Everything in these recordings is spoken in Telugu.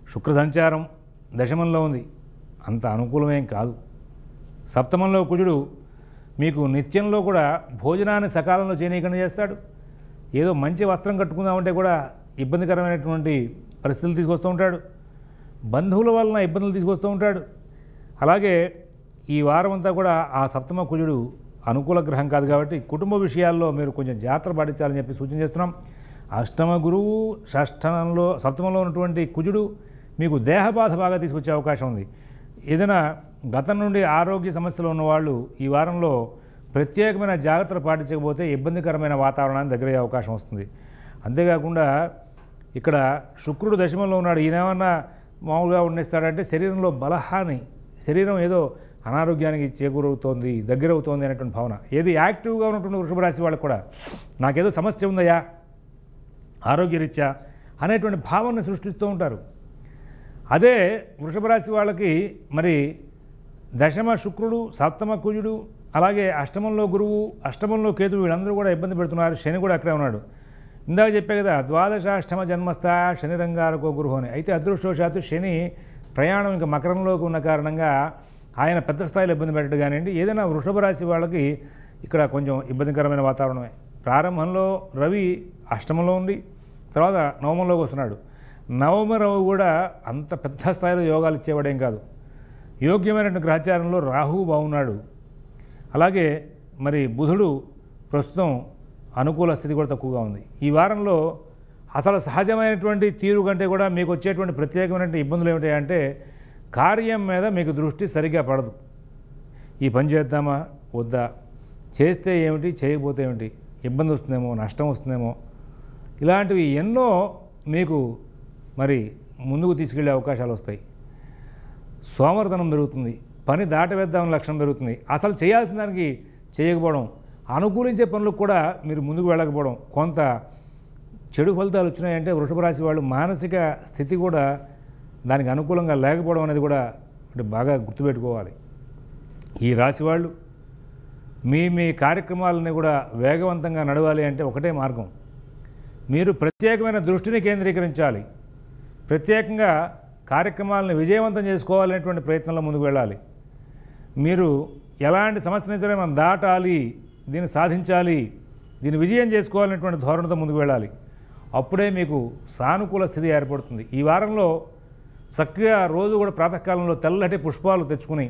శుక్ర సంచారం దశమంలో ఉంది అంత అనుకూలమేం కాదు సప్తమంలో కుజుడు మీకు నిత్యంలో కూడా భోజనాన్ని సకాలంలో చేయనీయకుండా చేస్తాడు ఏదో మంచి వస్త్రం కట్టుకుందామంటే కూడా ఇబ్బందికరమైనటువంటి పరిస్థితులు తీసుకొస్తూ ఉంటాడు బంధువుల వలన ఇబ్బందులు తీసుకొస్తూ ఉంటాడు అలాగే ఈ వారం అంతా కూడా ఆ సప్తమ కుజుడు అనుకూల గ్రహం కాదు కాబట్టి కుటుంబ విషయాల్లో మీరు కొంచెం జాగ్రత్త పాటించాలని చెప్పి సూచన చేస్తున్నాం అష్టమ గురువు షష్టమంలో సప్తమంలో ఉన్నటువంటి కుజుడు మీకు దేహబాధ బాగా తీసుకొచ్చే అవకాశం ఉంది ఏదైనా గతం నుండి ఆరోగ్య సమస్యలు ఉన్నవాళ్ళు ఈ వారంలో ప్రత్యేకమైన జాగ్రత్తలు పాటించకపోతే ఇబ్బందికరమైన వాతావరణాన్ని దగ్గరయ్యే అవకాశం వస్తుంది అంతేకాకుండా ఇక్కడ శుక్రుడు దశమంలో ఉన్నాడు ఈయనేమన్నా మామూలుగా ఉండేస్తాడంటే శరీరంలో బలహాని శరీరం ఏదో అనారోగ్యానికి చేకూరవుతోంది దగ్గర అవుతోంది అనేటువంటి భావన ఏది యాక్టివ్గా ఉన్నటువంటి వృషభ రాశి వాళ్ళకు కూడా నాకేదో సమస్య ఉందయ్యా ఆరోగ్యరీత్యా అనేటువంటి భావనని సృష్టిస్తూ ఉంటారు అదే వృషభ రాశి వాళ్ళకి మరి దశమ శుక్రుడు సప్తమ కుజుడు అలాగే అష్టమంలో గురువు అష్టమంలో కేతువు వీళ్ళందరూ కూడా ఇబ్బంది పెడుతున్నారు శని కూడా అక్కడే ఉన్నాడు ఇందాక చెప్పే కదా ద్వాదశాష్టమ జన్మస్థ శని రంగారకో గురువు అని అయితే అదృష్టవశాత్తు శని ప్రయాణం ఇంకా మకరంలోకి ఉన్న కారణంగా ఆయన పెద్ద స్థాయిలో ఇబ్బంది పెట్టడం కానివ్వండి ఏదైనా వృషభ రాశి వాళ్ళకి ఇక్కడ కొంచెం ఇబ్బందికరమైన వాతావరణమే ప్రారంభంలో రవి అష్టమంలో ఉండి తర్వాత నవమంలోకి వస్తున్నాడు నవమ రవి కూడా అంత పెద్ద స్థాయిలో యోగాలు ఇచ్చేవాడేం కాదు యోగ్యమైనటువంటి గ్రహచారంలో రాహువు బాగున్నాడు అలాగే మరి బుధుడు ప్రస్తుతం అనుకూల స్థితి కూడా తక్కువగా ఉంది ఈ వారంలో అసలు సహజమైనటువంటి తీరు కంటే కూడా మీకు వచ్చేటువంటి ప్రత్యేకమైనటువంటి ఇబ్బందులు ఏమిటాయంటే కార్యం మీద మీకు దృష్టి సరిగ్గా పడదు ఈ పని చేద్దామా వద్దా చేస్తే ఏమిటి చేయకపోతే ఏమిటి ఇబ్బంది వస్తుందేమో నష్టం వస్తుందేమో ఇలాంటివి ఎన్నో మీకు మరి ముందుకు తీసుకెళ్లే అవకాశాలు వస్తాయి సోమర్ధనం పెరుగుతుంది పని దాటవేద్దామని లక్ష్యం పెరుగుతుంది అసలు చేయాల్సిన దానికి చేయకపోవడం అనుకూలించే పనులకు కూడా మీరు ముందుకు వెళ్ళకపోవడం కొంత చెడు ఫలితాలు వచ్చినాయంటే వృషభ రాశి వాళ్ళు మానసిక స్థితి కూడా దానికి అనుకూలంగా లేకపోవడం అనేది కూడా ఒకటి బాగా గుర్తుపెట్టుకోవాలి ఈ రాశి వాళ్ళు మీ మీ కార్యక్రమాలని కూడా వేగవంతంగా నడవాలి అంటే ఒకటే మార్గం మీరు ప్రత్యేకమైన దృష్టిని కేంద్రీకరించాలి ప్రత్యేకంగా కార్యక్రమాలను విజయవంతం చేసుకోవాలనేటువంటి ప్రయత్నంలో ముందుకు వెళ్ళాలి మీరు ఎలాంటి సమస్యని సరే మనం దాటాలి దీన్ని సాధించాలి దీన్ని విజయం చేసుకోవాలనేటువంటి ధోరణితో ముందుకు వెళ్ళాలి అప్పుడే మీకు సానుకూల స్థితి ఏర్పడుతుంది ఈ వారంలో చక్కగా రోజు కూడా ప్రాతకాలంలో తెల్లటి పుష్పాలు తెచ్చుకుని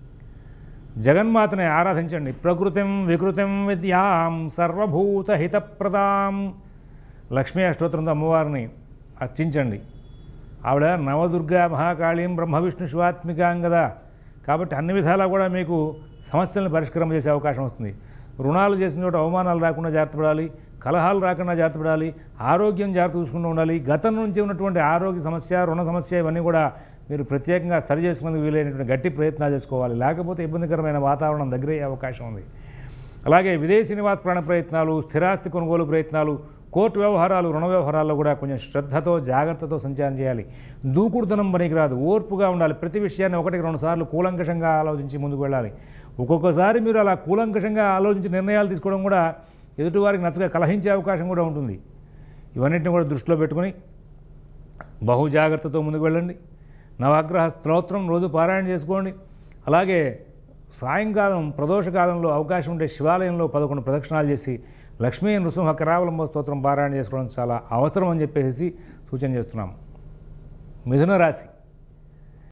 జగన్మాతని ఆరాధించండి ప్రకృతిం వికృతిం విద్యాం సర్వభూత హితప్రదాం లక్ష్మీ అష్టోత్తరంతో అమ్మవారిని అర్చించండి ఆవిడ నవదుర్గా మహాకాళీం బ్రహ్మ విష్ణు శివాత్మికాం కదా కాబట్టి అన్ని విధాలా కూడా మీకు సమస్యలను పరిష్కారం చేసే అవకాశం వస్తుంది రుణాలు చేసిన చోట అవమానాలు రాకుండా జాగ్రత్త పడాలి కలహాలు రాకుండా జాగ్రత్త పడాలి ఆరోగ్యం జాగ్రత్త చూసుకుంటూ ఉండాలి గతం నుంచి ఉన్నటువంటి ఆరోగ్య సమస్య రుణ సమస్య ఇవన్నీ కూడా మీరు ప్రత్యేకంగా సరి చేసుకునేందుకు వీలైనటువంటి గట్టి ప్రయత్నాలు చేసుకోవాలి లేకపోతే ఇబ్బందికరమైన వాతావరణం దగ్గరయ్యే అవకాశం ఉంది అలాగే విదేశీ నివాస ప్రాణ ప్రయత్నాలు స్థిరాస్తి కొనుగోలు ప్రయత్నాలు కోర్టు వ్యవహారాలు రుణ వ్యవహారాల్లో కూడా కొంచెం శ్రద్ధతో జాగ్రత్తతో సంచారం చేయాలి దూకుడుతనం పనికిరాదు ఓర్పుగా ఉండాలి ప్రతి విషయాన్ని ఒకటికి రెండు సార్లు కూలంకషంగా ఆలోచించి ముందుకు వెళ్ళాలి ఒక్కొక్కసారి మీరు అలా కూలంకషంగా ఆలోచించి నిర్ణయాలు తీసుకోవడం కూడా ఎదుటివారికి నచ్చగా కలహించే అవకాశం కూడా ఉంటుంది ఇవన్నింటిని కూడా దృష్టిలో పెట్టుకొని బహు జాగ్రత్తతో ముందుకు వెళ్ళండి నవగ్రహ స్తోత్రం రోజు పారాయణ చేసుకోండి అలాగే సాయంకాలం ప్రదోషకాలంలో అవకాశం ఉంటే శివాలయంలో పదకొండు ప్రదక్షిణాలు చేసి లక్ష్మీ నృసింహ కరావలంబ స్తోత్రం పారాయణ చేసుకోవడం చాలా అవసరం అని చెప్పేసి సూచన చేస్తున్నాం మిథున రాశి